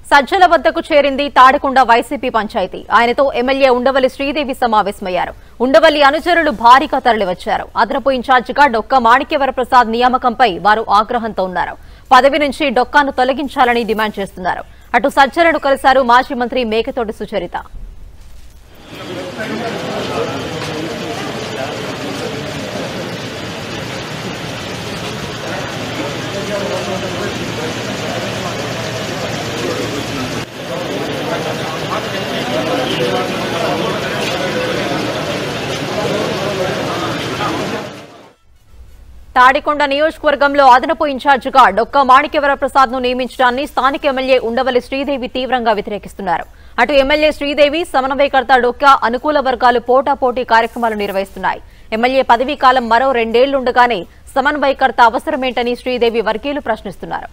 సజ్జల వద్దకు చేరింది తాడికొండ వైసీపీ పంచాయతీ ఆయనతో ఎమ్మెల్యే ఉండవల్లి శ్రీదేవి సమావేశమయ్యారు ఉండవల్లి అనుచరులు భారీగా తరలివచ్చారు అదనపు ఇన్ఛార్జిగా డొక్క మాణిక్యవర ప్రసాద్ నియామకంపై వారు ఆగ్రహంతో ఉన్నారు పదవి నుంచి డొక్కాను తొలగించాలని డిమాండ్ చేస్తున్నారు అటు సజ్జలను కలిశారు మాజీ మంత్రి మేకతోటి సుచరిత తాడికొండ నియోజకవర్గంలో అదనపు ఇన్ఛార్జిగా డొక్క మాణిక్యవర ప్రసాద్ ను నియమించడాన్ని స్థానిక ఎమ్మెల్యే ఉండవల్లి శ్రీదేవి తీవ్రంగా వ్యతిరేకిస్తున్నారు అటు ఎమ్మెల్యే శ్రీదేవి సమన్వయకర్త డొక్క అనుకూల వర్గాలు పోటాపోటీ కార్యక్రమాలు నిర్వహిస్తున్నాయి ఎమ్మెల్యే పదవీ కాలం మరో రెండేళ్లుండగానే సమన్వయకర్త అవసరమేంటని శ్రీదేవి వర్గీయులు ప్రశ్నిస్తున్నారు